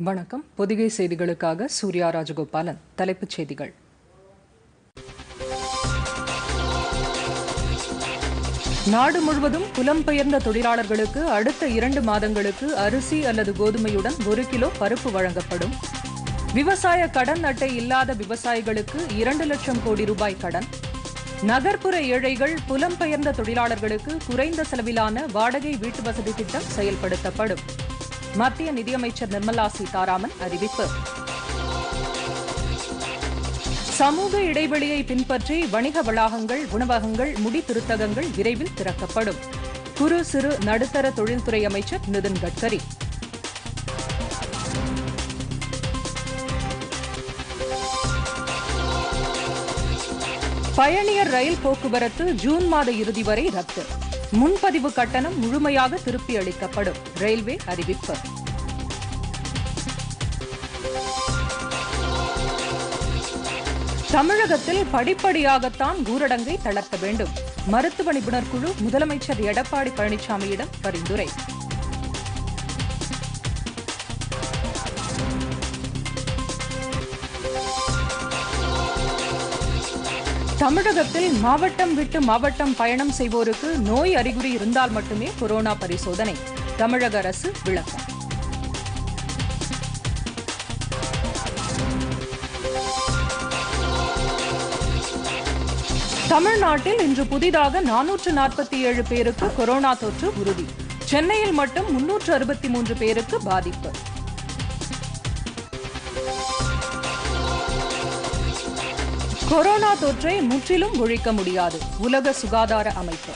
வணக்கம் பொதிகை செய்திகளுக்காக சூர்யா ராஜகோபாலன் தலைப்புச் செய்திகள் நாடு முழுவதும் புலம்பெயர்ந்த தொழிலாளர்களுக்கு அடுத்த இரண்டு மாதங்களுக்கு அரிசி அல்லது கோதுமையுடன் ஒரு கிலோ பருப்பு வழங்கப்படும் விவசாய கடன் அட்டை இல்லாத விவசாயிகளுக்கு இரண்டு லட்சம் கோடி ரூபாய் கடன் நகர்ப்புற ஏழைகள் புலம்பெயர்ந்த தொழிலாளர்களுக்கு குறைந்த செலவிலான வாடகை வீட்டு வசதி திட்டம் செயல்படுத்தப்படும் மத்திய நிதியமைச்சர் நிர்மலா சீதாராமன் அறிவிப்பு சமூக இடைவெளியை பின்பற்றி வணிக வளாகங்கள் உணவகங்கள் முடி திருத்தகங்கள் விரைவில் திறக்கப்படும் குறு சிறு நடுத்தர தொழில்துறை அமைச்சர் நிதின் கட்கரி பயணியர் ரயில் போக்குவரத்து ஜூன் மாத இறுதி வரை ரத்து முன்பதிவு கட்டணம் முழுமையாக திருப்பி அளிக்கப்படும் ரயில்வே அறிவிப்பு தமிழகத்தில் படிப்படியாகத்தான் ஊரடங்கை தளர்த்த வேண்டும் மருத்துவ நிபுணர் குழு முதலமைச்சர் எடப்பாடி பழனிசாமியிடம் பரிந்துரை தமிழகத்தில் மாவட்டம் விட்டு மாவட்டம் பயணம் செய்வோருக்கு நோய் அறிகுறி இருந்தால் மட்டுமே கொரோனா பரிசோதனை தமிழக அரசு விளக்கம் தமிழ்நாட்டில் இன்று புதிதாக நானூற்று நாற்பத்தி ஏழு பேருக்கு கொரோனா தொற்று உறுதி சென்னையில் மட்டும் முன்னூற்று அறுபத்தி மூன்று பேருக்கு பாதிப்பு கொரோனா தொற்றை முற்றிலும் ஒழிக்க முடியாது உலக சுகாதார அமைப்பு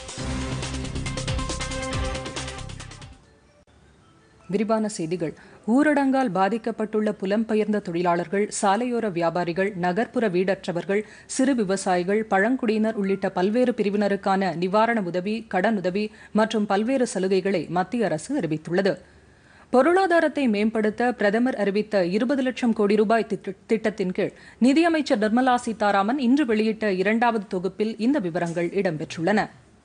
விரிவான செய்திகள் ஊரடங்கால் பாதிக்கப்பட்டுள்ள புலம்பெயர்ந்த தொழிலாளர்கள் சாலையோர வியாபாரிகள் நகர்ப்புற வீடற்றவர்கள் சிறு விவசாயிகள் பழங்குடியினர் உள்ளிட்ட பல்வேறு பிரிவினருக்கான நிவாரண உதவி கடனுதவி மற்றும் பல்வேறு சலுகைகளை மத்திய அரசு அறிவித்துள்ளது பொருளாதாரத்தை மேம்படுத்த பிரதமர் அறிவித்த இருபது லட்சம் கோடி ரூபாய் திட்டத்தின் கீழ் நிதியமைச்சர் நிர்மலா சீதாராமன் இன்று வெளியிட்ட இரண்டாவது தொகுப்பில் இந்த விவரங்கள் இடம்பெற்றுள்ளன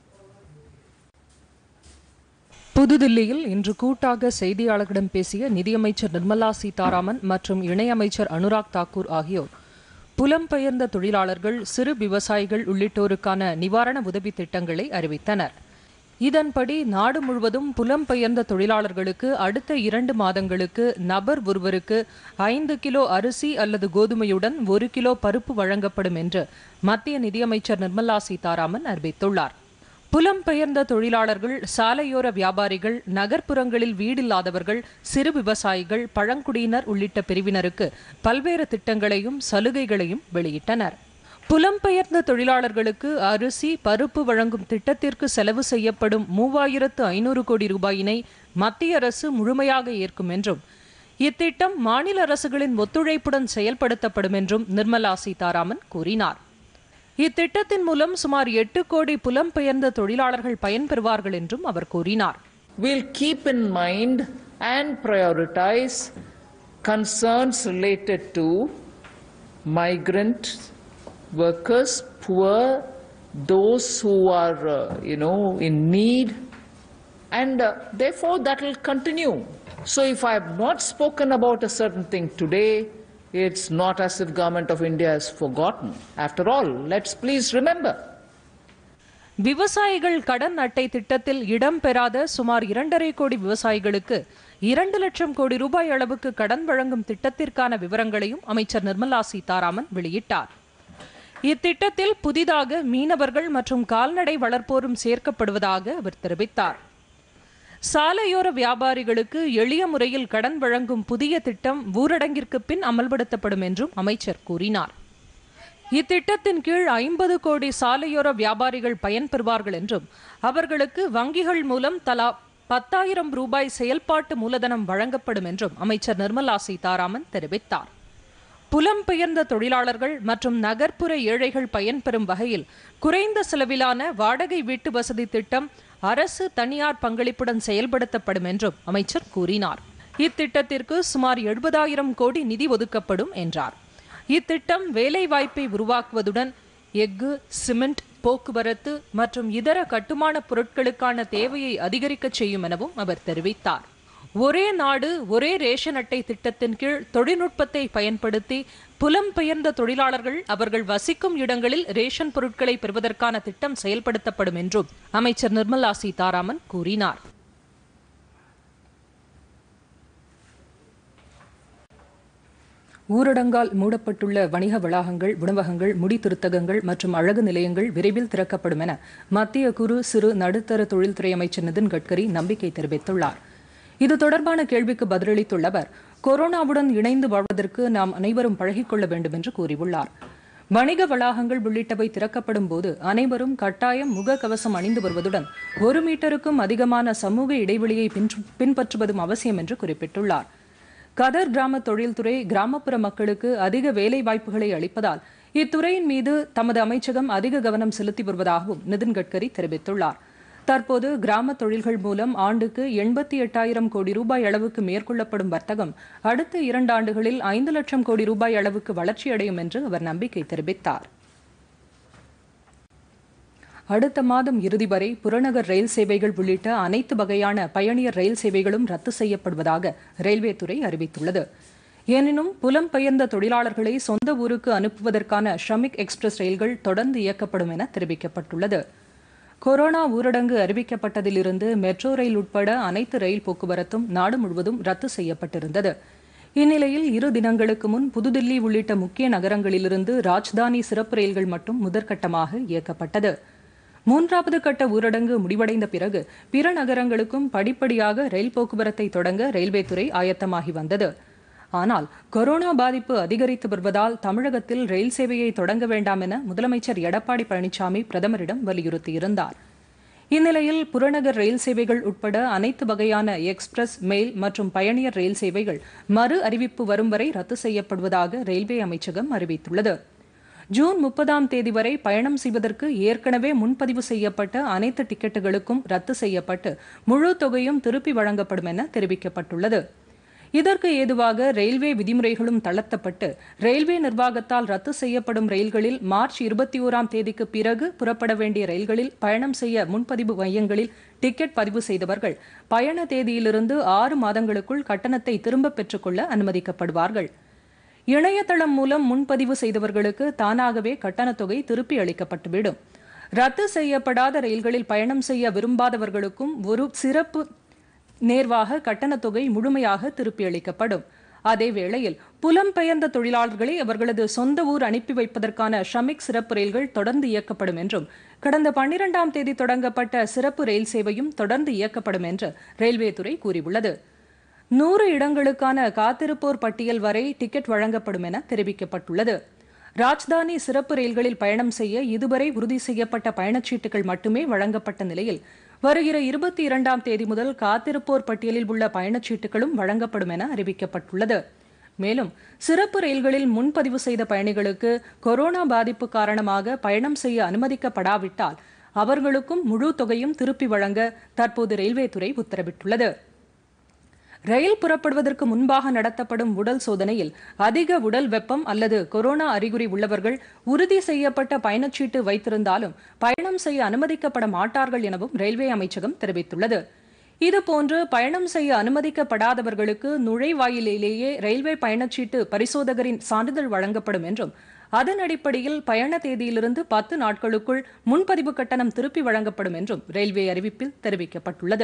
புதுதில்லியில் இன்று கூட்டாக செய்தியாளர்களிடம் பேசிய நிதியமைச்சர் நிர்மலா சீதாராமன் மற்றும் இணையமைச்சர் அனுராக் தாக்கூர் ஆகியோர் புலம்பெயர்ந்த தொழிலாளர்கள் சிறு விவசாயிகள் உள்ளிட்டோருக்கான நிவாரண உதவி திட்டங்களை அறிவித்தனர் இதன்படி நாடு முழுவதும் புலம்பெயர்ந்த தொழிலாளர்களுக்கு அடுத்த இரண்டு மாதங்களுக்கு நபர் ஒருவருக்கு ஐந்து கிலோ அரிசி அல்லது கோதுமையுடன் ஒரு கிலோ பருப்பு வழங்கப்படும் என்று மத்திய நிதியமைச்சர் நிர்மலா சீதாராமன் அறிவித்துள்ளார் புலம்பெயர்ந்த தொழிலாளர்கள் சாலையோர வியாபாரிகள் நகர்ப்புறங்களில் வீடில்லாதவர்கள் சிறு விவசாயிகள் பழங்குடியினர் உள்ளிட்ட பிரிவினருக்கு பல்வேறு திட்டங்களையும் சலுகைகளையும் வெளியிட்டனர் புலம்பெயர்ந்த தொழிலாளர்களுக்கு அரிசி பருப்பு வழங்கும் திட்டத்திற்கு செலவு செய்யப்படும் மூவாயிரத்து ஐநூறு கோடி ரூபாயினை மத்திய அரசு முழுமையாக ஏற்கும் என்றும் இத்திட்டம் மாநில அரசுகளின் ஒத்துழைப்புடன் செயல்படுத்தப்படும் என்றும் நிர்மலா சீதாராமன் கூறினார் இத்திட்டத்தின் மூலம் சுமார் எட்டு கோடி புலம்பெயர்ந்த தொழிலாளர்கள் பயன்பெறுவார்கள் என்றும் அவர் கூறினார் We'll keep in mind and prioritize concerns related to migrant workers, poor, those who are, uh, you know, in need, and uh, therefore that will continue. So if I have not spoken about a certain thing today, it's not as if government of India has forgotten. After all, let's please remember. விவசாயிகள் கடன் அட்டை திட்டத்தில் இடம்பெறாத சுமார் இரண்டரை கோடி விவசாயிகளுக்கு இரண்டு லட்சம் கோடி ரூபாய் அளவுக்கு கடன் வழங்கும் திட்டத்திற்கான விவரங்களையும் அமைச்சர் நிர்மலா சீதாராமன் வெளியிட்டார் இத்திட்டத்தில் புதிதாக மீனவர்கள் மற்றும் கால்நடை வளர்ப்போரும் சேர்க்கப்படுவதாக அவர் தெரிவித்தார் சாலையோர வியாபாரிகளுக்கு எளிய முறையில் கடன் வழங்கும் புதிய திட்டம் ஊரடங்கிற்கு பின் அமல்படுத்தப்படும் என்றும் அமைச்சர் கூறினார் இத்திட்டத்தின் கீழ் ஐம்பது கோடி சாலையோர வியாபாரிகள் பயன்பெறுவார்கள் என்றும் அவர்களுக்கு வங்கிகள் மூலம் தலா பத்தாயிரம் ரூபாய் செயல்பாட்டு மூலதனம் வழங்கப்படும் என்றும் அமைச்சர் நிர்மலா சீதாராமன் தெரிவித்தார் புலம்பெயர்ந்த தொழிலாளர்கள் மற்றும் நகர்ப்புற ஏழைகள் பயன்பெறும் வகையில் குறைந்த செலவிலான வாடகை வீட்டு வசதி திட்டம் அரசு தனியார் பங்களிப்புடன் செயல்படுத்தப்படும் என்றும் அமைச்சர் கூறினார் இத்திட்டத்திற்கு சுமார் எழுபதாயிரம் கோடி நிதி ஒதுக்கப்படும் என்றார் இத்திட்டம் வேலைவாய்ப்பை உருவாக்குவதுடன் எஃகு சிமெண்ட் போக்குவரத்து மற்றும் இதர கட்டுமான பொருட்களுக்கான தேவையை அதிகரிக்க செய்யும் எனவும் அவர் தெரிவித்தார் ஒரே நாடு ஒரே ரேஷன் அட்டை திட்டத்தின் கீழ் தொழில்நுட்பத்தை பயன்படுத்தி புலம்பெயர்ந்த தொழிலாளர்கள் அவர்கள் வசிக்கும் இடங்களில் ரேஷன் பொருட்களை பெறுவதற்கான திட்டம் செயல்படுத்தப்படும் என்றும் அமைச்சர் நிர்மலா சீதாராமன் கூறினார் ஊரடங்கால் மூடப்பட்டுள்ள வணிக வளாகங்கள் உணவகங்கள் முடி திருத்தகங்கள் மற்றும் அழகு நிலையங்கள் விரைவில் திறக்கப்படும் என மத்திய குறு சிறு நடுத்தர தொழில்துறை அமைச்சர் நிதின் கட்கரி நம்பிக்கை தெரிவித்துள்ளார் இது தொடர்பான கேள்விக்கு பதிலளித்துள்ள அவர் கொரோனாவுடன் இணைந்து வாழ்வதற்கு நாம் அனைவரும் பழகிக்கொள்ள வேண்டும் என்று கூறியுள்ளார் வணிக வளாகங்கள் உள்ளிட்டவை திறக்கப்படும் போது அனைவரும் கட்டாயம் முகக்கவசம் அணிந்து வருவதுடன் ஒரு மீட்டருக்கும் அதிகமான சமூக இடைவெளியை பின்பற்றுவதும் அவசியம் என்று குறிப்பிட்டுள்ளார் கதர் கிராம தொழில்துறை கிராமப்புற மக்களுக்கு அதிக வேலை வாய்ப்புகளை அளிப்பதால் இத்துறையின் மீது தமது அமைச்சகம் அதிக கவனம் செலுத்தி வருவதாகவும் நிதின் கட்கரி தெரிவித்துள்ளார் தற்போது கிராம தொழில்கள் மூலம் ஆண்டுக்கு எண்பத்தி எட்டாயிரம் கோடி ரூபாய் அளவுக்கு மேற்கொள்ளப்படும் வர்த்தகம் அடுத்த இரண்டு ஆண்டுகளில் ஐந்து லட்சம் கோடி ரூபாய் அளவுக்கு வளர்ச்சியடையும் என்று அவர் நம்பிக்கை தெரிவித்தார் அடுத்த மாதம் இறுதி வரை புறநகர் ரயில் சேவைகள் உள்ளிட்ட அனைத்து வகையான பயணியர் ரயில் சேவைகளும் ரத்து செய்யப்படுவதாக ரயில்வே துறை அறிவித்துள்ளது எனினும் புலம்பெயர்ந்த தொழிலாளர்களை சொந்த ஊருக்கு அனுப்புவதற்கான ஷ்ரமிக் எக்ஸ்பிரஸ் ரயில்கள் தொடர்ந்து இயக்கப்படும் என தெரிவிக்கப்பட்டுள்ளது கொரோனா ஊரடங்கு அறிவிக்கப்பட்டதிலிருந்து மெட்ரோ ரயில் உட்பட அனைத்து ரயில் போக்குவரத்தும் நாடு முழுவதும் ரத்து செய்யப்பட்டிருந்தது இந்நிலையில் இரு தினங்களுக்கு முன் புதுதில்லி உள்ளிட்ட முக்கிய நகரங்களிலிருந்து ராஜ்தானி சிறப்பு ரயில்கள் மட்டும் முதற்கட்டமாக இயக்கப்பட்டது மூன்றாவது கட்ட ஊரடங்கு முடிவடைந்த பிறகு பிற நகரங்களுக்கும் படிப்படியாக ரயில் போக்குவரத்தை தொடங்க ரயில்வே துறை ஆயத்தமாகி வந்தது ஆனால் கொரோனா பாதிப்பு அதிகரித்து வருவதால் தமிழகத்தில் ரயில் சேவையை தொடங்க வேண்டாம் என முதலமைச்சர் எடப்பாடி பழனிசாமி பிரதமரிடம் வலியுறுத்தியிருந்தார் இந்நிலையில் புறநகர் ரயில் சேவைகள் உட்பட அனைத்து வகையான எக்ஸ்பிரஸ் மெயில் மற்றும் பயணியர் ரயில் சேவைகள் மறு அறிவிப்பு வரும் வரை ரத்து செய்யப்படுவதாக ரயில்வே அமைச்சகம் அறிவித்துள்ளது ஜூன் முப்பதாம் தேதி வரை பயணம் செய்வதற்கு ஏற்கனவே முன்பதிவு செய்யப்பட்ட அனைத்து டிக்கெட்டுகளுக்கும் ரத்து செய்யப்பட்டு முழு தொகையும் திருப்பி வழங்கப்படும் என தெரிவிக்கப்பட்டுள்ளது இதற்கு ஏதுவாக ரயில்வே விதிமுறைகளும் தளர்த்தப்பட்டு ரயில்வே நிர்வாகத்தால் ரத்து செய்யப்படும் ரயில்களில் மார்ச் இருபத்தி ஓராம் தேதிக்கு பிறகு புறப்பட வேண்டிய ரயில்களில் பயணம் செய்ய முன்பதிவு மையங்களில் டிக்கெட் பதிவு செய்தவர்கள் பயண தேதியிலிருந்து ஆறு மாதங்களுக்குள் கட்டணத்தை திரும்பப் பெற்றுக்கொள்ள அனுமதிக்கப்படுவார்கள் இணையதளம் மூலம் முன்பதிவு செய்தவர்களுக்கு தானாகவே கட்டணத் தொகை திருப்பி அளிக்கப்பட்டுவிடும் ரத்து செய்யப்படாத ரயில்களில் பயணம் செய்ய விரும்பாதவர்களுக்கும் ஒரு சிறப்பு நேர்வாக கட்டணத் தொகை முழுமையாக திருப்பி அளிக்கப்படும் அதே வேளையில் புலம்பெயர்ந்த தொழிலாளர்களை அவர்களது சொந்த ஊர் அனுப்பி வைப்பதற்கான ஷமிக் சிறப்பு ரயில்கள் தொடர்ந்து இயக்கப்படும் என்றும் கடந்த பன்னிரெண்டாம் தேதி தொடங்கப்பட்ட சிறப்பு ரயில் சேவையும் தொடர்ந்து இயக்கப்படும் என்று ரயில்வே துறை கூறியுள்ளது நூறு இடங்களுக்கான காத்திருப்போர் பட்டியல் வரை டிக்கெட் வழங்கப்படும் என தெரிவிக்கப்பட்டுள்ளது ராஜ்தானி சிறப்பு ரயில்களில் பயணம் செய்ய இதுவரை உறுதி செய்யப்பட்ட பயணச்சீட்டுகள் மட்டுமே வழங்கப்பட்ட நிலையில் வருகிற இருபத்தி இரண்டாம் தேதி முதல் காத்திருப்போர் பட்டியலில் உள்ள பயணச்சீட்டுகளும் வழங்கப்படும் என அறிவிக்கப்பட்டுள்ளது மேலும் சிறப்பு ரயில்களில் முன்பதிவு செய்த பயணிகளுக்கு கொரோனா பாதிப்பு காரணமாக பயணம் செய்ய அனுமதிக்கப்படாவிட்டால் அவர்களுக்கும் முழு தொகையும் திருப்பி வழங்க தற்போது ரயில்வே துறை உத்தரவிட்டுள்ளது ரயில் புறப்படுவதற்கு முன்பாக நடத்தப்படும் உடல் சோதனையில் அதிக உடல் வெப்பம் அல்லது கொரோனா அறிகுறி உள்ளவர்கள் உறுதி செய்யப்பட்ட பயணச்சீட்டு வைத்திருந்தாலும் பயணம் செய்ய அனுமதிக்கப்பட மாட்டார்கள் எனவும் ரயில்வே அமைச்சகம் தெரிவித்துள்ளது இதுபோன்று பயணம் செய்ய அனுமதிக்கப்படாதவர்களுக்கு நுழைவாயிலேயே ரயில்வே பயணச்சீட்டு பரிசோதகரின் சான்றிதழ் வழங்கப்படும் என்றும் அதன் அடிப்படையில் பயண தேதியிலிருந்து பத்து நாட்களுக்குள் முன்பதிவு கட்டணம் திருப்பி வழங்கப்படும் என்றும் ரயில்வே அறிவிப்பில் தெரிவிக்கப்பட்டுள்ளது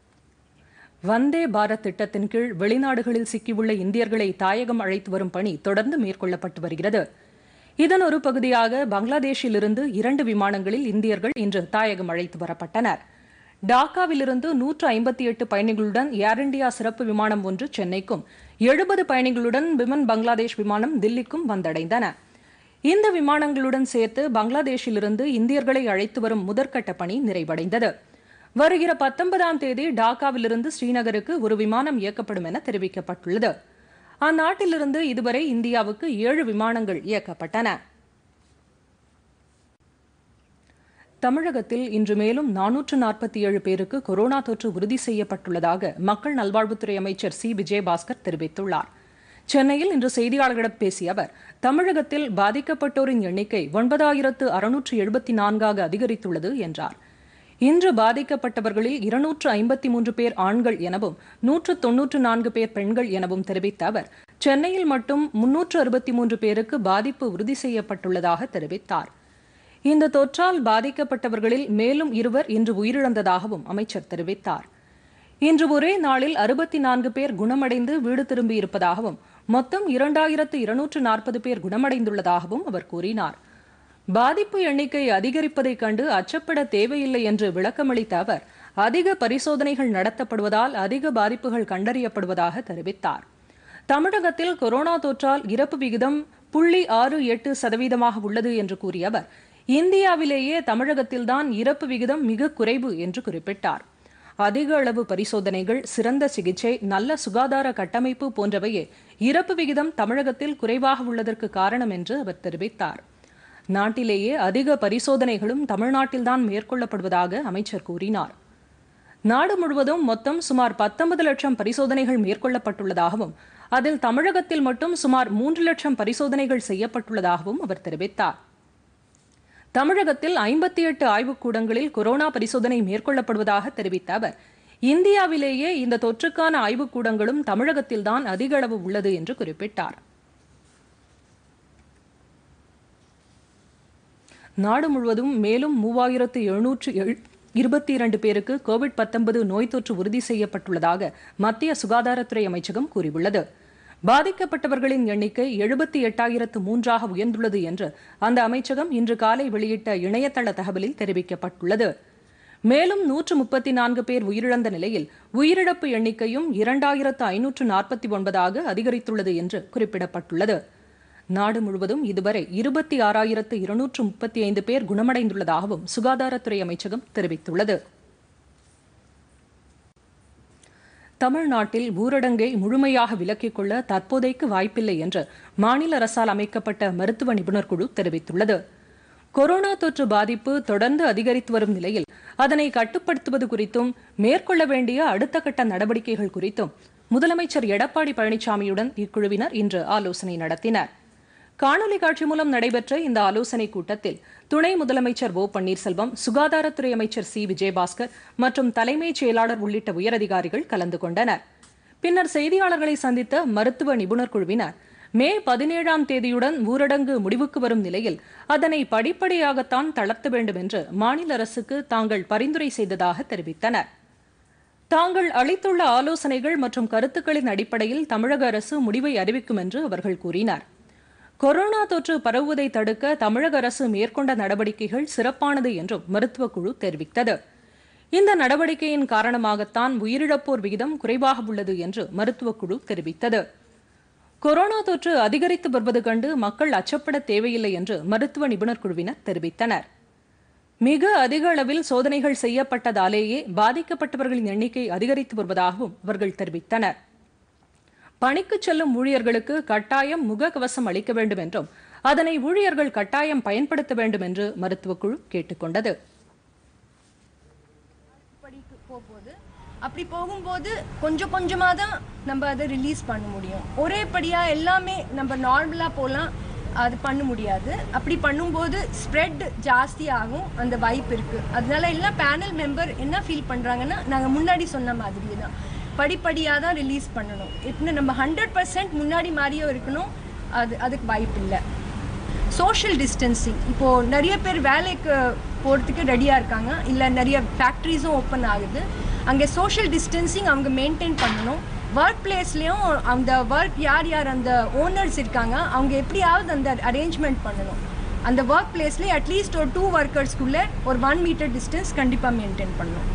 வந்தே பாரத் திட்டத்தின் கீழ் வெளிநாடுகளில் சிக்கியுள்ள இந்தியர்களை தாயகம் அழைத்து வரும் பணி தொடர்ந்து மேற்கொள்ளப்பட்டு வருகிறது இதன் ஒரு பகுதியாக பங்களாதேஷிலிருந்து இரண்டு விமானங்களில் இந்தியர்கள் இன்று தாயகம் அழைத்து வரப்பட்டனர் டாக்காவிலிருந்து நூற்று ஐம்பத்தி எட்டு பயணிகளுடன் ஏர் இந்தியா சிறப்பு விமானம் ஒன்று சென்னைக்கும் எழுபது பயணிகளுடன் விமன் பங்களாதேஷ் விமானம் தில்லிக்கும் வந்தடைந்தன இந்த விமானங்களுடன் சேர்த்து பங்களாதேஷிலிருந்து இந்தியர்களை அழைத்து வரும் முதற்கட்ட பணி நிறைவடைந்தது வருகிற பத்தொன்பதாம் தேதி டாக்காவிலிருந்து ஸ்ரீநகருக்கு ஒரு விமானம் இயக்கப்படும் என தெரிவிக்கப்பட்டுள்ளது அந்நாட்டிலிருந்து இதுவரை இந்தியாவுக்கு ஏழு விமானங்கள் இயக்கப்பட்டன தமிழகத்தில் இன்று மேலும் நானூற்று நாற்பத்தி ஏழு பேருக்கு கொரோனா தொற்று உறுதி செய்யப்பட்டுள்ளதாக மக்கள் நல்வாழ்வுத்துறை அமைச்சர் சி விஜயபாஸ்கர் தெரிவித்துள்ளார் சென்னையில் இன்று செய்தியாளர்களிடம் பேசிய அவர் தமிழகத்தில் பாதிக்கப்பட்டோரின் எண்ணிக்கை ஒன்பதாயிரத்து அறுநூற்று எழுபத்தி நான்காக அதிகரித்துள்ளது என்றார் இன்று பாதிக்கப்பட்டவர்களில் இருநூற்று ஐம்பத்தி மூன்று பேர் ஆண்கள் எனவும் நூற்று தொன்னூற்று நான்கு பேர் பெண்கள் எனவும் தெரிவித்த அவர் சென்னையில் மட்டும் முன்னூற்று அறுபத்தி மூன்று பேருக்கு பாதிப்பு உறுதி செய்யப்பட்டுள்ளதாக தெரிவித்தார் இந்த தொற்றால் பாதிக்கப்பட்டவர்களில் மேலும் இருவர் இன்று உயிரிழந்ததாகவும் அமைச்சர் தெரிவித்தார் இன்று ஒரே நாளில் அறுபத்தி நான்கு பேர் குணமடைந்து வீடு திரும்பியிருப்பதாகவும் மொத்தம் இரண்டாயிரத்து இருநூற்று நாற்பது பேர் குணமடைந்துள்ளதாகவும் அவர் கூறினார் பாதிப்பு எண்ணிக்கை அதிகரிப்பதைக் கண்டு அச்சப்பட தேவையில்லை என்று விளக்கமளித்த அவர் அதிக பரிசோதனைகள் நடத்தப்படுவதால் அதிக பாதிப்புகள் கண்டறியப்படுவதாக தெரிவித்தார் தமிழகத்தில் கொரோனா தொற்றால் இறப்பு விகிதம் புள்ளி ஆறு எட்டு சதவீதமாக உள்ளது என்று கூறிய அவர் இந்தியாவிலேயே தமிழகத்தில்தான் இறப்பு விகிதம் மிக குறைவு என்று குறிப்பிட்டார் அதிக அளவு பரிசோதனைகள் சிறந்த சிகிச்சை நல்ல சுகாதார கட்டமைப்பு போன்றவையே இறப்பு விகிதம் தமிழகத்தில் குறைவாக உள்ளதற்கு காரணம் என்று அவர் தெரிவித்தார் நாட்டிலேயே அதிக பரிசோதனைகளும் தமிழ்நாட்டில்தான் மேற்கொள்ளப்படுவதாக அமைச்சர் கூறினார் நாடு முழுவதும் மொத்தம் சுமார் பத்தொன்பது லட்சம் பரிசோதனைகள் மேற்கொள்ளப்பட்டுள்ளதாகவும் அதில் தமிழகத்தில் மட்டும் சுமார் மூன்று லட்சம் பரிசோதனைகள் செய்யப்பட்டுள்ளதாகவும் அவர் தெரிவித்தார் தமிழகத்தில் ஐம்பத்தி எட்டு ஆய்வுக்கூடங்களில் கொரோனா பரிசோதனை மேற்கொள்ளப்படுவதாக தெரிவித்த அவர் இந்தியாவிலேயே இந்த தொற்றுக்கான ஆய்வுக்கூடங்களும் தமிழகத்தில்தான் அதிக அளவு உள்ளது என்று குறிப்பிட்டார் நாடு முழுவதும் மேலும் மூவாயிரத்து எழுநூற்று இருபத்தி இரண்டு பேருக்கு கோவிட் பத்தொன்பது நோய் தொற்று உறுதி செய்யப்பட்டுள்ளதாக மத்திய சுகாதாரத்துறை அமைச்சகம் கூறியுள்ளது பாதிக்கப்பட்டவர்களின் எண்ணிக்கை எழுபத்தி எட்டாயிரத்து மூன்றாக உயர்ந்துள்ளது என்று அந்த அமைச்சகம் இன்று காலை வெளியிட்ட இணையதள தகவலில் தெரிவிக்கப்பட்டுள்ளது மேலும் நூற்று முப்பத்தி நான்கு பேர் உயிரிழந்த நிலையில் உயிரிழப்பு எண்ணிக்கையும் இரண்டாயிரத்து ஐநூற்று நாற்பத்தி ஒன்பதாக அதிகரித்துள்ளது என்று குறிப்பிடப்பட்டுள்ளது நாடு முழுவதும் இதுவரை இருபத்தி ஆறாயிரத்து இருநூற்று முப்பத்தி ஐந்து பேர் குணமடைந்துள்ளதாகவும் சுகாதாரத்துறை அமைச்சகம் தெரிவித்துள்ளது தமிழ்நாட்டில் ஊரடங்கை முழுமையாக விலக்கிக் கொள்ள தற்போதைக்கு வாய்ப்பில்லை என்று மாநில அரசால் அமைக்கப்பட்ட மருத்துவ நிபுணர் குழு தெரிவித்துள்ளது கொரோனா தொற்று பாதிப்பு தொடர்ந்து அதிகரித்து வரும் நிலையில் அதனை கட்டுப்படுத்துவது குறித்தும் மேற்கொள்ள வேண்டிய அடுத்த கட்ட நடவடிக்கைகள் குறித்தும் முதலமைச்சர் எடப்பாடி பழனிசாமியுடன் இக்குழுவினர் இன்று ஆலோசனை நடத்தினர் காணொலி காட்சி மூலம் நடைபெற்ற இந்த ஆலோசனைக் கூட்டத்தில் துணை முதலமைச்சர் ஓ பன்னீர்செல்வம் சுகாதாரத்துறை அமைச்சர் சி விஜயபாஸ்கர் மற்றும் தலைமைச் செயலாளர் உள்ளிட்ட உயரதிகாரிகள் கலந்து கொண்டனர் பின்னர் செய்தியாளர்களை சந்தித்த மருத்துவ நிபுணர் குழுவினர் மே பதினேழாம் தேதியுடன் ஊரடங்கு முடிவுக்கு வரும் நிலையில் அதனை படிப்படியாகத்தான் தளர்த்த வேண்டும் என்று மாநில அரசுக்கு தாங்கள் பரிந்துரை செய்ததாக தெரிவித்தனர் தாங்கள் அளித்துள்ள ஆலோசனைகள் மற்றும் கருத்துக்களின் அடிப்படையில் தமிழக அரசு முடிவை அறிவிக்கும் என்று அவர்கள் கூறினர் கொரோனா தொற்று பரவுவதை தடுக்க தமிழக அரசு மேற்கொண்ட நடவடிக்கைகள் சிறப்பானது என்றும் மருத்துவக் குழு தெரிவித்தது இந்த நடவடிக்கையின் காரணமாகத்தான் உயிரிழப்போர் விகிதம் குறைவாக உள்ளது என்று மருத்துவக் குழு தெரிவித்தது கொரோனா தொற்று அதிகரித்து வருவது கண்டு மக்கள் அச்சப்பட தேவையில்லை என்று மருத்துவ நிபுணர் குழுவினர் தெரிவித்தனர் மிக அதிக அளவில் சோதனைகள் செய்யப்பட்டதாலேயே பாதிக்கப்பட்டவர்களின் எண்ணிக்கை அதிகரித்து வருவதாகவும் அவர்கள் தெரிவித்தனர் பணிக்கு செல்லும் ஊழியர்களுக்கு கட்டாயம் முகக்கவசம் அளிக்க வேண்டும் என்றும் அதனை ஊழியர்கள் கட்டாயம் பயன்படுத்த வேண்டும் என்று மருத்துவக் குழு கேட்டுக்கொண்டது படிக்கு போகும்போது அப்படி போகும்போது கொஞ்சம் கொஞ்சமாக தான் நம்ம அதை ரிலீஸ் பண்ண முடியும் ஒரே படியாக எல்லாமே நம்ம நார்மலாக போகலாம் அது பண்ண முடியாது அப்படி பண்ணும்போது ஸ்ப்ரெட் ஜாஸ்தி ஆகும் அந்த வாய்ப்பு இருக்குது அதனால எல்லாம் பேனல் மெம்பர் என்ன ஃபீல் பண்ணுறாங்கன்னா நாங்கள் முன்னாடி சொன்ன மாதிரி தான் படிப்படியாக தான் ரிலீஸ் பண்ணணும் இப்போ நம்ம ஹண்ட்ரட் பர்சன்ட் முன்னாடி மாதிரியும் இருக்கணும் அது அதுக்கு வாய்ப்பு இல்லை சோஷியல் டிஸ்டன்சிங் இப்போது நிறைய பேர் வேலைக்கு போகிறதுக்கு ரெடியாக இருக்காங்க இல்லை நிறைய ஃபேக்ட்ரிஸும் ஓப்பன் ஆகுது அங்கே சோஷியல் டிஸ்டன்சிங் அவங்க மெயின்டைன் பண்ணணும் ஒர்க் பிளேஸ்லேயும் அந்த ஒர்க் யார் யார் அந்த ஓனர்ஸ் இருக்காங்க அவங்க எப்படியாவது அந்த அரேஞ்ச்மெண்ட் பண்ணணும் அந்த ஒர்க் பிளேஸ்லேயே அட்லீஸ்ட் ஒரு டூ ஒர்க்கர்ஸ்க்குள்ளே ஒரு ஒன் மீட்டர் டிஸ்டன்ஸ் கண்டிப்பாக மெயின்டைன் பண்ணணும்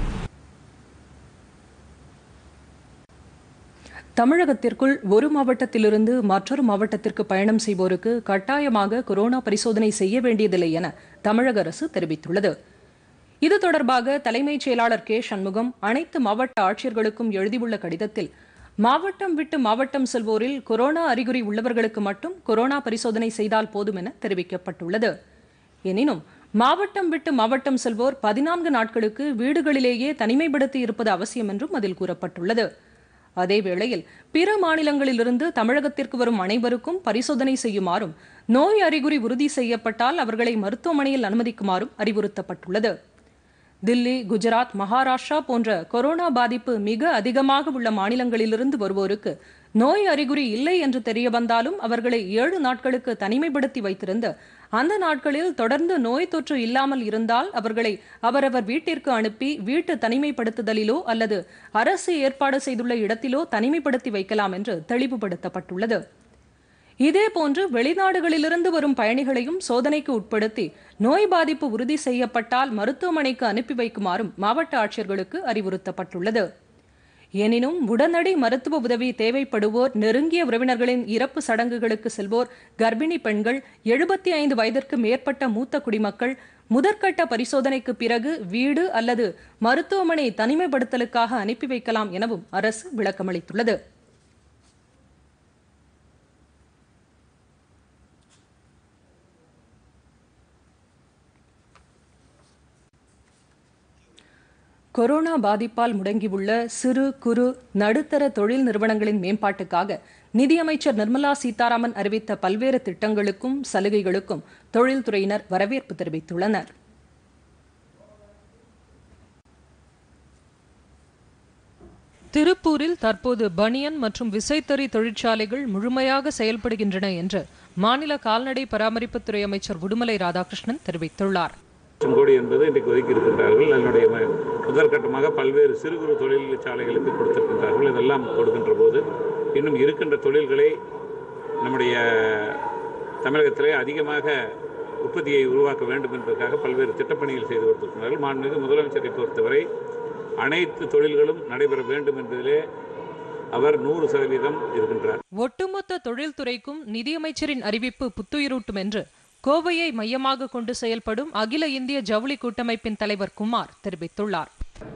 தமிழகத்திற்குள் ஒரு மாவட்டத்திலிருந்து மற்றொரு மாவட்டத்திற்கு பயணம் செய்வோருக்கு கட்டாயமாக கொரோனா பரிசோதனை செய்ய வேண்டியதில்லை என தமிழக அரசு தெரிவித்துள்ளது இது தொடர்பாக தலைமைச் செயலாளர் கே சண்முகம் அனைத்து மாவட்ட ஆட்சியர்களுக்கும் எழுதியுள்ள கடிதத்தில் மாவட்டம் விட்டு மாவட்டம் செல்வோரில் கொரோனா அறிகுறி உள்ளவர்களுக்கு மட்டும் கொரோனா பரிசோதனை செய்தால் போதும் என தெரிவிக்கப்பட்டுள்ளது எனினும் மாவட்டம் விட்டு மாவட்டம் செல்வோர் பதினான்கு நாட்களுக்கு வீடுகளிலேயே தனிமைப்படுத்தி இருப்பது அவசியம் என்றும் அதில் கூறப்பட்டுள்ளது அதேவேளையில் பிற மாநிலங்களிலிருந்து தமிழகத்திற்கு வரும் அனைவருக்கும் பரிசோதனை செய்யுமாறும் நோய் அறிகுறி உறுதி செய்யப்பட்டால் அவர்களை மருத்துவமனையில் அனுமதிக்குமாறும் அறிவுறுத்தப்பட்டுள்ளது தில்லி குஜராத் மகாராஷ்டிரா போன்ற கொரோனா பாதிப்பு மிக அதிகமாக உள்ள மாநிலங்களிலிருந்து வருவோருக்கு நோய் அறிகுறி இல்லை என்று தெரிய வந்தாலும் அவர்களை ஏழு நாட்களுக்கு தனிமைப்படுத்தி வைத்திருந்து அந்த நாட்களில் தொடர்ந்து நோய் தொற்று இல்லாமல் இருந்தால் அவர்களை அவரவர் வீட்டிற்கு அனுப்பி வீட்டு தனிமைப்படுத்துதலிலோ அல்லது அரசு ஏற்பாடு செய்துள்ள இடத்திலோ தனிமைப்படுத்தி வைக்கலாம் என்று தெளிவுபடுத்தப்பட்டுள்ளது இதேபோன்று வெளிநாடுகளிலிருந்து வரும் பயணிகளையும் சோதனைக்கு உட்படுத்தி நோய் பாதிப்பு உறுதி செய்யப்பட்டால் மருத்துவமனைக்கு அனுப்பி வைக்குமாறும் மாவட்ட ஆட்சியர்களுக்கு அறிவுறுத்தப்பட்டுள்ளது எனினும் உடனடி மருத்துவ உதவி தேவைப்படுவோர் நெருங்கிய உறவினர்களின் இறப்பு சடங்குகளுக்கு செல்வோர் கர்ப்பிணி பெண்கள் எழுபத்தி ஐந்து வயதிற்கு மேற்பட்ட மூத்த குடிமக்கள் முதற்கட்ட பரிசோதனைக்கு பிறகு வீடு அல்லது மருத்துவமனை தனிமைப்படுத்தலுக்காக அனுப்பி வைக்கலாம் எனவும் அரசு விளக்கமளித்துள்ளது கொரோனா பாதிப்பால் முடங்கியுள்ள சிறு குறு நடுத்தர தொழில் நிறுவனங்களின் மேம்பாட்டுக்காக நிதியமைச்சர் நிர்மலா சீதாராமன் அறிவித்த பல்வேறு திட்டங்களுக்கும் சலுகைகளுக்கும் தொழில்துறையினர் வரவேற்பு தெரிவித்துள்ளனர் திருப்பூரில் தற்போது பனியன் மற்றும் விசைத்தறி தொழிற்சாலைகள் முழுமையாக செயல்படுகின்றன என்று மாநில கால்நடை பராமரிப்புத்துறை அமைச்சர் உடுமலை ராதாகிருஷ்ணன் தெரிவித்துள்ளார் லட்சம் கோடி என்பது இன்றைக்கு ஒதுக்கி இருக்கின்றார்கள் அதனுடைய ம- முதற்கட்டமாக பல்வேறு சிறு குறு தொழில் சாலைகளுக்கு கொடுத்திருக்கின்றார்கள் இதெல்லாம் கொடுக்கின்ற போது இன்னும் இருக்கின்ற தொழில்களை நம்முடைய தமிழகத்திலே அதிகமாக உற்பத்தியை உருவாக்க வேண்டும் என்பதற்காக பல்வேறு திட்டப்பணிகள் செய்து கொடுத்திருக்கிறார்கள் மாண்புமிகு முதலமைச்சரை பொறுத்தவரை அனைத்து தொழில்களும் நடைபெற வேண்டும் என்பதிலே அவர் நூறு சதவீதம் இருக்கின்றார் ஒட்டுமொத்த தொழில்துறைக்கும் நிதியமைச்சரின் அறிவிப்பு புத்துயிரூட்டும் என்று கோவையை மையமாக கொண்டு செயல்படும் அகில இந்திய ஜவுளி கூட்டமைப்பின் தலைவர் குமார் தெரிவித்துள்ளார்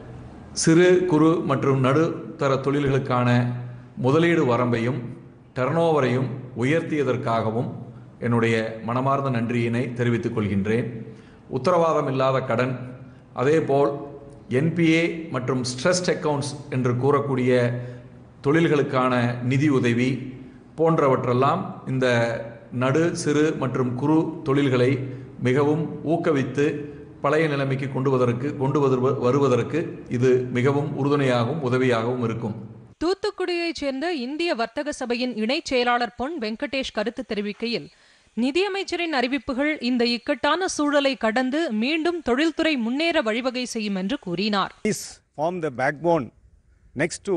சிறு குறு மற்றும் நடுத்தர தொழில்களுக்கான முதலீடு வரம்பையும் டர்னோவரையும் உயர்த்தியதற்காகவும் என்னுடைய மனமார்ந்த நன்றியினை தெரிவித்துக் கொள்கின்றேன் உத்தரவாதம் இல்லாத கடன் அதேபோல் என்பிஏ மற்றும் ஸ்ட்ரெஸ்ட் அக்கவுண்ட்ஸ் என்று கூறக்கூடிய தொழில்களுக்கான நிதி உதவி போன்றவற்றெல்லாம் இந்த நடு சிறு மற்றும் குறு தொழில்களை மிகவும் ஊக்குவித்து பழைய நிலைமைக்கு கொண்டு வருவதற்கு கொண்டு வருவ- வருவதற்கு இது மிகவும் உறுதுணையாகவும் உதவியாகவும் இருக்கும் தூத்துக்குடியைச் சேர்ந்த இந்திய வர்த்தக சபையின் இணைச் செயலாளர் பொன் வெங்கடேஷ் கருத்து தெரிவிக்கையில் நிதியமைச்சரின் அறிவிப்புகள் இந்த இக்கட்டான சூழலை கடந்து மீண்டும் தொழில்துறை முன்னேற வழிவகை செய்யும் என்று கூறினார் These form the backbone next to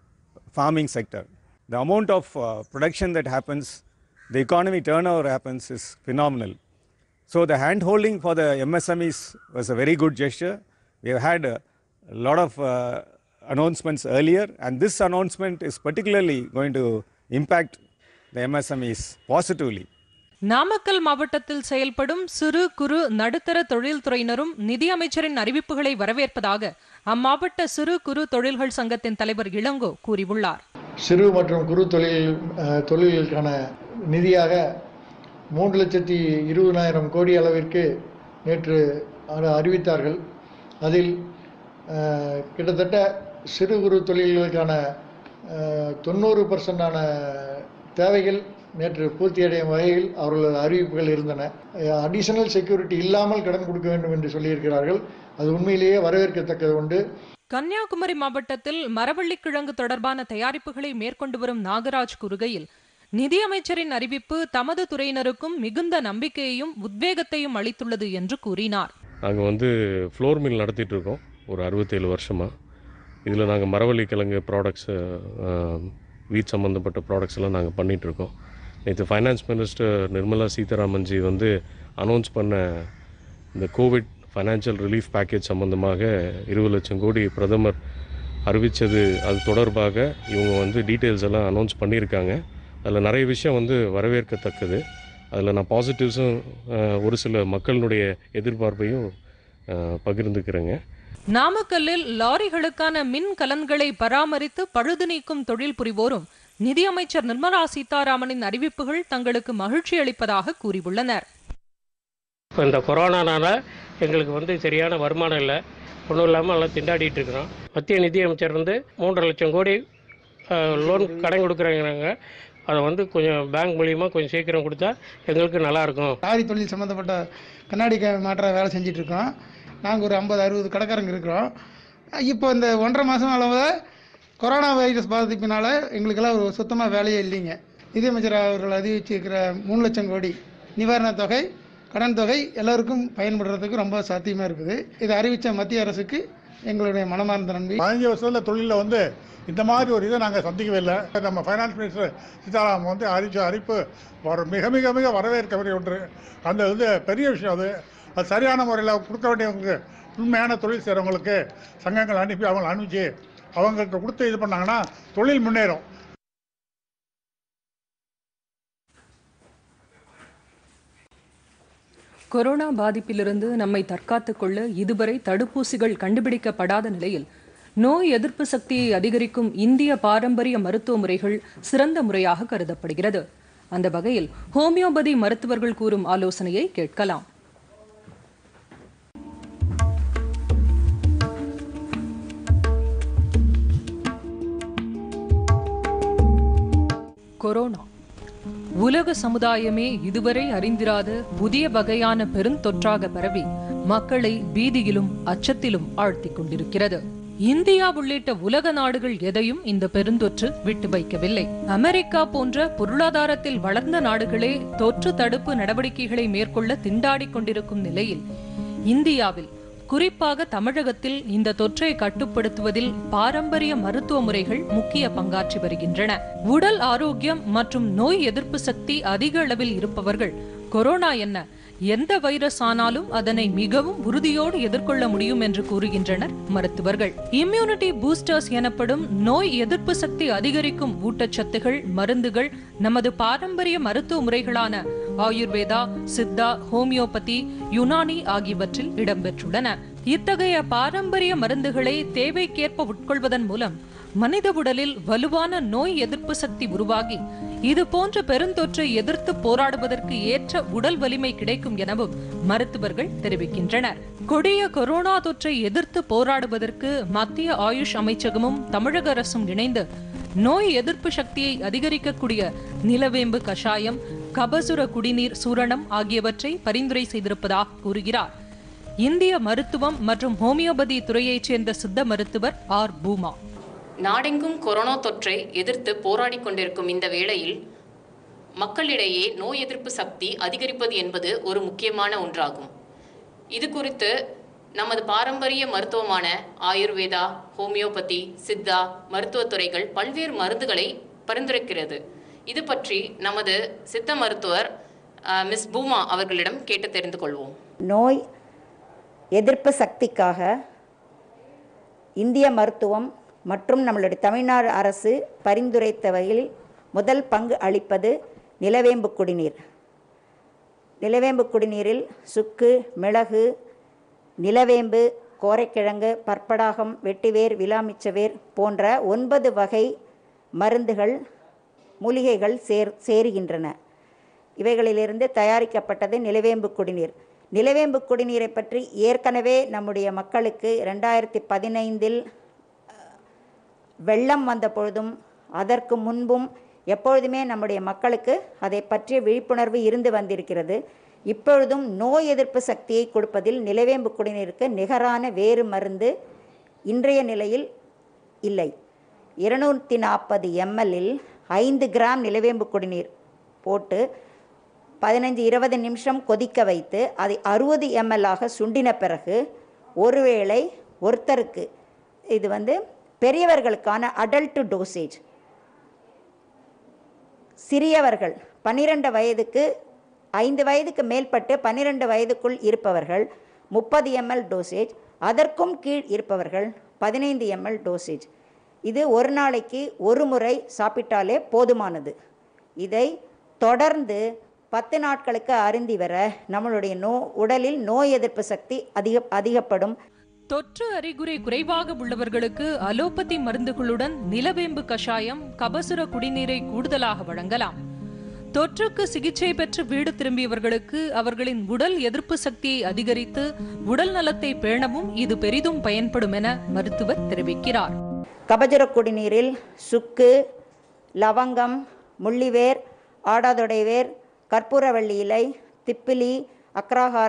farming sector. The amount of uh, production that happens, the economy turnover happens is phenomenal. So the hand holding for the MSMEs was a very good gesture. We have had a, a lot of uh, announcements earlier, and this announcement is particularly going to impact the MSMEs positively. Namakkal மாவட்டத்தில் செயல்படும் சிறு குறு நடுத்தர தொழில்துறையினரும் நிதியமைச்சரின் அறிவிப்புகளை வரவேற்பதாக அம்மாவட்ட சிறு குறு தொழில்கள் சங்கத்தின் தலைவர் இளங்கோ கூறியுள்ளார் சிறு மற்றும் குறு தொழில் அஹ், தொழில்களுக்கான நிதியாக மூன்று லட்சத்தி இருபதாயிரம் கோடி அளவிற்கு நேற்று அ- அறிவித்தார்கள் அதில் அஹ், கிட்டத்தட்ட சிறு குறு தொழில்களுக்கான அஹ், தொண்ணூறு பர்சன்டான தேவைகள் நேற்று பூர்த்தியடையும் வகையில் அவர்களது அறிவிப்புகள் இருந்தன அடிஷனல் செக்யூரிட்டி இல்லாமல் கடன் கொடுக்க வேண்டும் என்று சொல்லியிருக்கிறார்கள் அது உண்மையிலேயே வரவேற்கத்தக்கது உண்டு கன்னியாகுமரி மாவட்டத்தில் மரவள்ளிக்கிழங்கு தொடர்பான தயாரிப்புகளை மேற்கொண்டு வரும் நாகராஜ் கூறுகையில் நிதியமைச்சரின் அறிவிப்பு தமது துறையினருக்கும் மிகுந்த நம்பிக்கையையும் உத்வேகத்தையும் அளித்துள்ளது என்று கூறினார் நாங்கள் வந்து ஃப்ளோர் மில் நடத்திட்டு இருக்கோம் ஒரு அறுபத்தேழு வருஷமாக இதில் நாங்கள் மரவள்ளி கிழங்கு ப்ராடக்ட்ஸு வீட் சம்மந்தப்பட்ட ப்ராடக்ட்ஸ் எல்லாம் நாங்கள் பண்ணிகிட்ருக்கோம் நேற்று ஃபைனான்ஸ் மினிஸ்டர் நிர்மலா சீதாராமன்ஜி வந்து அனௌன்ஸ் பண்ண இந்த கோவிட் ஃபைனான்சியல் ரிலீஃப் பேக்கேஜ் சம்மந்தமாக இருபது லட்சம் கோடி பிரதமர் அறிவித்தது அது தொடர்பாக இவங்க வந்து டீட்டெயில்ஸ் எல்லாம் அனௌன்ஸ் பண்ணியிருக்காங்க அதில் நிறைய விஷயம் வந்து வரவேற்கத்தக்கது அதில் நான் பாசிட்டிவ்ஸும் ஒரு சில மக்களினுடைய எதிர்பார்ப்பையும் அஹ், பகிர்ந்துக்கிறேங்க நாமக்கல்லில் லாரிகளுக்கான மின் கலன்களை பராமரித்து பழுது நீக்கும் தொழில் புரிவோரும் நிதியமைச்சர் நிர்மலா சீதாராமனின் அறிவிப்புகள் தங்களுக்கு மகிழ்ச்சி அளிப்பதாக கூறியுள்ளனர் இப்போ இந்த கொரோனானால எங்களுக்கு வந்து சரியான வருமானம் இல்லை ஒன்றும் இல்லாமல் எல்லாம் திண்டாடிட்டு இருக்கிறோம் மத்திய நிதியமைச்சர் வந்து மூன்றரை லட்சம் கோடி லோன் கடன் கொடுக்குறாங்க அதை வந்து கொஞ்சம் பேங்க் மூலியமாக கொஞ்சம் சீக்கிரம் கொடுத்தா எங்களுக்கு நல்லாயிருக்கும் லாரி தொழில் சம்மந்தப்பட்ட கண்ணாடி க- மாற்ற வேலை செஞ்சுட்டு இருக்கோம் நாங்கள் ஒரு ஐம்பது அறுபது கடைக்காரங்க இருக்கிறோம் இப்போ இந்த ஒன்றரை மாதம் அளவில் கொரோனா வைரஸ் பாதிப்பினால் எங்களுக்கெல்லாம் ஒரு சுத்தமாக வேலையே இல்லைங்க நிதியமைச்சர் அவர்கள் அறிவிச்சிருக்கிற மூணு லட்சம் கோடி நிவாரணத் தொகை கடன் தொகை எல்லோருக்கும் பயன்படுறதுக்கு ரொம்ப சாத்தியமாக இருக்குது இதை அறிவித்த மத்திய அரசுக்கு எங்களுடைய மனமார்ந்த நன்றி பதினஞ்சு வருஷத்தில் தொழிலில் வந்து இந்த மாதிரி ஒரு இதை நாங்கள் சந்திக்கவே இல்லை நம்ம ஃபைனான்ஸ் மினிஸ்டர் சீதாராமன் வந்து அறிவிச்ச அறிவிப்பு ஒரு மிக மிக மிக வரவேற்கக்கூடிய ஒன்று அந்த இது பெரிய விஷயம் அது அது சரியான முறையில் கொடுக்க வேண்டியவங்களுக்கு உண்மையான தொழில் செய்கிறவங்களுக்கு சங்கங்கள் அனுப்பி அவங்களை அனுப்பிச்சு அவங்களுக்கு கொடுத்து இது பண்ணாங்கன்னா தொழில் முன்னேறும் கொரோனா பாதிப்பிலிருந்து நம்மை தற்காத்துக் கொள்ள இதுவரை தடுப்பூசிகள் கண்டுபிடிக்கப்படாத நிலையில் நோய் எதிர்ப்பு சக்தியை அதிகரிக்கும் இந்திய பாரம்பரிய மருத்துவ முறைகள் சிறந்த முறையாக கருதப்படுகிறது அந்த வகையில் ஹோமியோபதி மருத்துவர்கள் கூறும் ஆலோசனையை கேட்கலாம் கொரோனா உலக சமுதாயமே இதுவரை அறிந்திராத புதிய வகையான பெருந்தொற்றாக பரவி மக்களை பீதியிலும் அச்சத்திலும் ஆழ்த்திக் கொண்டிருக்கிறது இந்தியா உள்ளிட்ட உலக நாடுகள் எதையும் இந்த பெருந்தொற்று விட்டு வைக்கவில்லை அமெரிக்கா போன்ற பொருளாதாரத்தில் வளர்ந்த நாடுகளே தொற்று தடுப்பு நடவடிக்கைகளை மேற்கொள்ள திண்டாடிக் கொண்டிருக்கும் நிலையில் இந்தியாவில் குறிப்பாக தமிழகத்தில் இந்த தொற்றை கட்டுப்படுத்துவதில் பாரம்பரிய மருத்துவ முறைகள் முக்கிய பங்காற்றி வருகின்றன உடல் ஆரோக்கியம் மற்றும் நோய் எதிர்ப்பு சக்தி அதிக அளவில் இருப்பவர்கள் கொரோனா என்ன எந்த வைரஸ் ஆனாலும் அதனை மிகவும் உறுதியோடு எதிர்கொள்ள முடியும் என்று கூறுகின்றனர் மருத்துவர்கள் இம்யூனிட்டி பூஸ்டர்ஸ் எனப்படும் நோய் எதிர்ப்பு சக்தி அதிகரிக்கும் ஊட்டச்சத்துகள் மருந்துகள் நமது பாரம்பரிய மருத்துவ முறைகளான ஆயுர்வேதா சித்தா ஹோமியோபதி யுனானி ஆகியவற்றில் இடம்பெற்றுள்ளன இத்தகைய பாரம்பரிய மருந்துகளை தேவைக்கேற்ப உட்கொள்வதன் மூலம் மனித உடலில் வலுவான நோய் எதிர்ப்பு சக்தி உருவாகி இது போன்ற பெருந்தொற்றை எதிர்த்து போராடுவதற்கு ஏற்ற உடல் வலிமை கிடைக்கும் எனவும் மருத்துவர்கள் தெரிவிக்கின்றனர் கொடிய கொரோனா தொற்றை எதிர்த்து போராடுவதற்கு மத்திய ஆயுஷ் அமைச்சகமும் தமிழக அரசும் இணைந்து நோய் எதிர்ப்பு சக்தியை அதிகரிக்கக்கூடிய நிலவேம்பு கஷாயம் கபசுர குடிநீர் சூரணம் ஆகியவற்றை பரிந்துரை செய்திருப்பதாக கூறுகிறார் இந்திய மருத்துவம் மற்றும் ஹோமியோபதி துறையைச் சேர்ந்த சித்த மருத்துவர் ஆர் பூமா நாடெங்கும் கொரோனா தொற்றை எதிர்த்து போராடிக் கொண்டிருக்கும் இந்த வேளையில் மக்களிடையே நோய் எதிர்ப்பு சக்தி அதிகரிப்பது என்பது ஒரு முக்கியமான ஒன்றாகும் இது குறித்து நமது பாரம்பரிய மருத்துவமான ஆயுர்வேதா ஹோமியோபதி சித்தா மருத்துவத்துறைகள் பல்வேறு மருந்துகளை பரிந்துரைக்கிறது இது பற்றி நமது சித்த மருத்துவர் அஹ், மிஸ் பூமா அவர்களிடம் கேட்டு தெரிந்து கொள்வோம் நோய் எதிர்ப்பு சக்திக்காக இந்திய மருத்துவம் மற்றும் நம்மளுடைய தமிழ்நாடு அரசு பரிந்துரைத்த வகையில் முதல் பங்கு அளிப்பது நிலவேம்பு குடிநீர் நிலவேம்பு குடிநீரில் சுக்கு மிளகு நிலவேம்பு கோரைக்கிழங்கு பற்படாகம் வெட்டிவேர் விலாமிச்சவேர் போன்ற ஒன்பது வகை மருந்துகள் மூலிகைகள் சேர் சேருகின்றன இவைகளிலிருந்து தயாரிக்கப்பட்டது நிலவேம்பு குடிநீர் நிலவேம்பு குடிநீரை பற்றி ஏற்கனவே நம்முடைய மக்களுக்கு ரெண்டாயிரத்தி பதினைந்தில் வெள்ளம் வந்த பொழுதும் அதற்கு முன்பும் எப்பொழுதுமே நம்முடைய மக்களுக்கு அதை பற்றிய விழிப்புணர்வு இருந்து வந்திருக்கிறது இப்பொழுதும் நோய் எதிர்ப்பு சக்தியை கொடுப்பதில் நிலவேம்பு குடிநீருக்கு நிகரான வேறு மருந்து இன்றைய நிலையில் இல்லை இருநூற்றி நாற்பது எம்எல்லில் ஐந்து கிராம் நிலவேம்பு குடிநீர் போட்டு பதினஞ்சு இருபது நிமிஷம் கொதிக்க வைத்து அதை அறுபது எம்எல்லாக சுண்டின பிறகு ஒருவேளை ஒருத்தருக்கு இது வந்து பெரியவர்களுக்கான அடல்ட் டோசேஜ் சிறியவர்கள் பன்னிரெண்டு வயதுக்கு ஐந்து வயதுக்கு மேற்பட்டு பன்னிரெண்டு வயதுக்குள் இருப்பவர்கள் முப்பது எம்எல் டோசேஜ் அதற்கும் கீழ் இருப்பவர்கள் பதினைந்து எம்எல் டோசேஜ் இது ஒரு நாளைக்கு ஒரு முறை சாப்பிட்டாலே போதுமானது இதை தொடர்ந்து பத்து நாட்களுக்கு அருந்தி வர நம்மளுடைய நோ உடலில் நோய் எதிர்ப்பு சக்தி அதிக அதிகப்படும் தொற்று அறிகுறி குறைவாக உள்ளவர்களுக்கு அலோபதி மருந்துகளுடன் நிலவேம்பு கஷாயம் கபசுர குடிநீரை கூடுதலாக வழங்கலாம் தொற்றுக்கு சிகிச்சை பெற்று வீடு திரும்பியவர்களுக்கு அவர்களின் உடல் எதிர்ப்பு சக்தியை அதிகரித்து உடல் நலத்தை பேணவும் இது பெரிதும் பயன்படும் என மருத்துவர் தெரிவிக்கிறார் கபஜர குடிநீரில் சுக்கு லவங்கம் முள்ளிவேர் ஆடாதொடை வேர் கற்பூரவள்ளி இலை திப்பிலி அக்ராகாரம்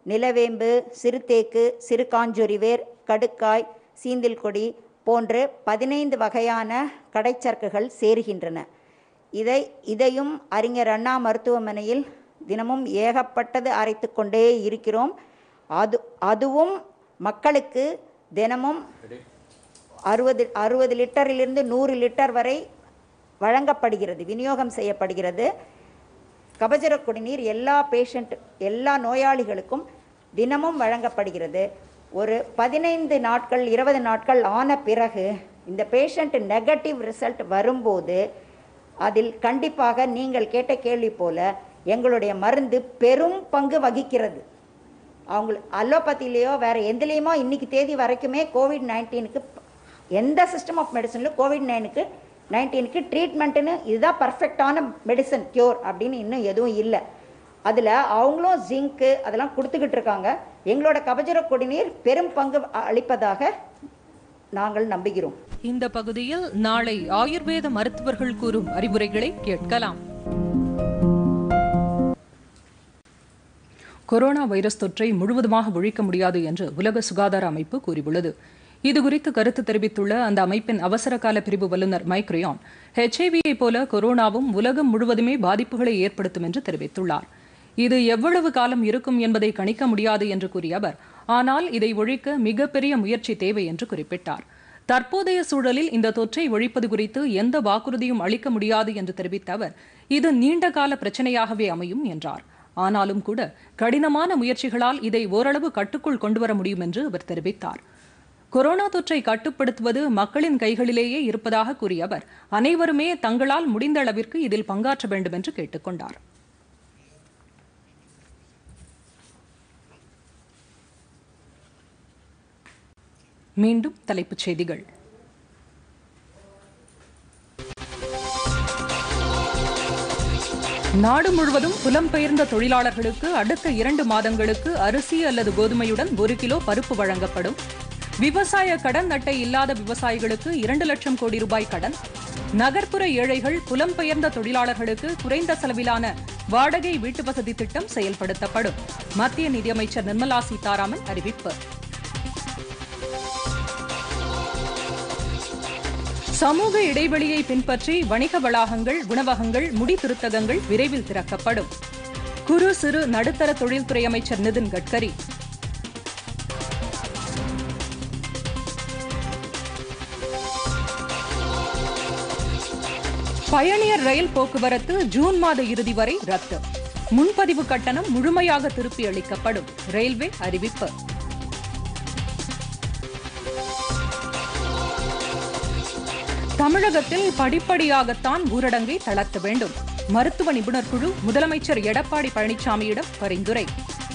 நிலவேம்பு சிறுதேக்கு சிறுகாஞ்சொரிவேர் கடுக்காய் சீந்தில்கொடி போன்று பதினைந்து வகையான கடைச்சரக்குகள் சேருகின்றன இதை இதையும் அறிஞர் அண்ணா மருத்துவமனையில் தினமும் ஏகப்பட்டது அரைத்து கொண்டே இருக்கிறோம் அது அதுவும் மக்களுக்கு தினமும் அறுபது அறுபது லிட்டரிலிருந்து நூறு லிட்டர் வரை வழங்கப்படுகிறது விநியோகம் செய்யப்படுகிறது கபஜர குடிநீர் எல்லா பேஷண்ட் எல்லா நோயாளிகளுக்கும் தினமும் வழங்கப்படுகிறது ஒரு பதினைந்து நாட்கள் இருபது நாட்கள் ஆன பிறகு இந்த பேஷண்ட் நெகட்டிவ் ரிசல்ட் வரும்போது அதில் கண்டிப்பாக நீங்கள் கேட்ட கேள்வி போல எங்களுடைய மருந்து பெரும் பங்கு வகிக்கிறது அவங்க அலோபதிலேயோ வேறு எதுலேயுமோ இன்றைக்கி தேதி வரைக்குமே கோவிட் நைன்டீனுக்கு எந்த சிஸ்டம் ஆஃப் மெடிசனில் கோவிட் நைனுக்கு நைன்டீனுக்கு ட்ரீட்மெண்ட்டுன்னு இதுதான் பர்ஃபெக்டான மெடிசன் க்யூர் அப்படின்னு இன்னும் எதுவும் இல்லை அதில் அவங்களும் ஜிங்க்கு அதெல்லாம் கொடுத்துக்கிட்டு இருக்காங்க எங்களோட கபஜர குடிநீர் பெரும் பங்கு அளிப்பதாக நாங்கள் நம்புகிறோம் இந்த பகுதியில் நாளை ஆயுர்வேத மருத்துவர்கள் கூறும் அறிவுரைகளை கேட்கலாம் கொரோனா வைரஸ் தொற்றை முழுவதுமாக ஒழிக்க முடியாது என்று உலக சுகாதார அமைப்பு கூறியுள்ளது இதுகுறித்து கருத்து தெரிவித்துள்ள அந்த அமைப்பின் அவசர கால பிரிவு வல்லுநர் மைக் ரியான் ஹெச்ஐவியை போல கொரோனாவும் உலகம் முழுவதுமே பாதிப்புகளை ஏற்படுத்தும் என்று தெரிவித்துள்ளார் இது எவ்வளவு காலம் இருக்கும் என்பதை கணிக்க முடியாது என்று கூறிய அவர் ஆனால் இதை ஒழிக்க மிகப்பெரிய முயற்சி தேவை என்று குறிப்பிட்டார் தற்போதைய சூழலில் இந்த தொற்றை ஒழிப்பது குறித்து எந்த வாக்குறுதியும் அளிக்க முடியாது என்று தெரிவித்த அவர் இது நீண்டகால பிரச்சனையாகவே அமையும் என்றார் ஆனாலும் கூட கடினமான முயற்சிகளால் இதை ஓரளவு கட்டுக்குள் கொண்டுவர முடியும் என்று அவர் தெரிவித்தார் கொரோனா தொற்றை கட்டுப்படுத்துவது மக்களின் கைகளிலேயே இருப்பதாக கூறிய அவர் அனைவருமே தங்களால் முடிந்த அளவிற்கு இதில் பங்காற்ற வேண்டும் என்று கேட்டுக்கொண்டார் மீண்டும் தலைப்புச் செய்திகள் நாடு முழுவதும் புலம்பெயர்ந்த தொழிலாளர்களுக்கு அடுத்த இரண்டு மாதங்களுக்கு அரிசி அல்லது கோதுமையுடன் ஒரு கிலோ பருப்பு வழங்கப்படும் விவசாய கடன் அட்டை இல்லாத விவசாயிகளுக்கு இரண்டு லட்சம் கோடி ரூபாய் கடன் நகர்ப்புற ஏழைகள் புலம்பெயர்ந்த தொழிலாளர்களுக்கு குறைந்த செலவிலான வாடகை வீட்டு வசதி திட்டம் செயல்படுத்தப்படும் மத்திய நிதியமைச்சர் நிர்மலா சீதாராமன் அறிவிப்பு சமூக இடைவெளியை பின்பற்றி வணிக வளாகங்கள் உணவகங்கள் முடி திருத்தகங்கள் விரைவில் திறக்கப்படும் குறு சிறு நடுத்தர தொழில்துறை அமைச்சர் நிதின் கட்கரி பயணியர் ரயில் போக்குவரத்து ஜூன் மாத இறுதி வரை ரத்து முன்பதிவு கட்டணம் முழுமையாக திருப்பி அளிக்கப்படும் ரயில்வே அறிவிப்பு தமிழகத்தில் படிப்படியாகத்தான் ஊரடங்கை தளர்த்த வேண்டும் மருத்துவ நிபுணர் குழு முதலமைச்சர் எடப்பாடி பழனிசாமியிடம் பரிந்துரை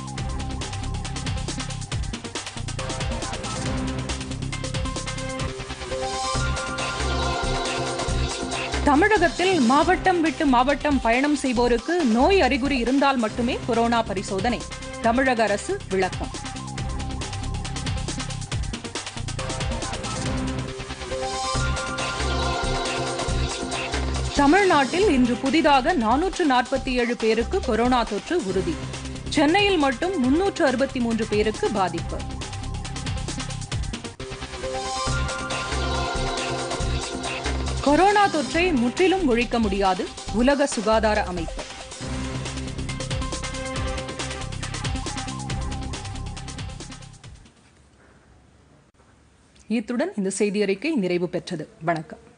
தமிழகத்தில் மாவட்டம் விட்டு மாவட்டம் பயணம் செய்வோருக்கு நோய் அறிகுறி இருந்தால் மட்டுமே கொரோனா பரிசோதனை தமிழக அரசு விளக்கம் தமிழ்நாட்டில் இன்று புதிதாக நானூற்று நாற்பத்தி ஏழு பேருக்கு கொரோனா தொற்று உறுதி சென்னையில் மட்டும் முன்னூற்று அறுபத்தி மூன்று பேருக்கு பாதிப்பு கொரோனா தொற்றை முற்றிலும் ஒழிக்க முடியாது உலக சுகாதார அமைப்பு இத்துடன் இந்த செய்தி அறிக்கை நிறைவு பெற்றது வணக்கம்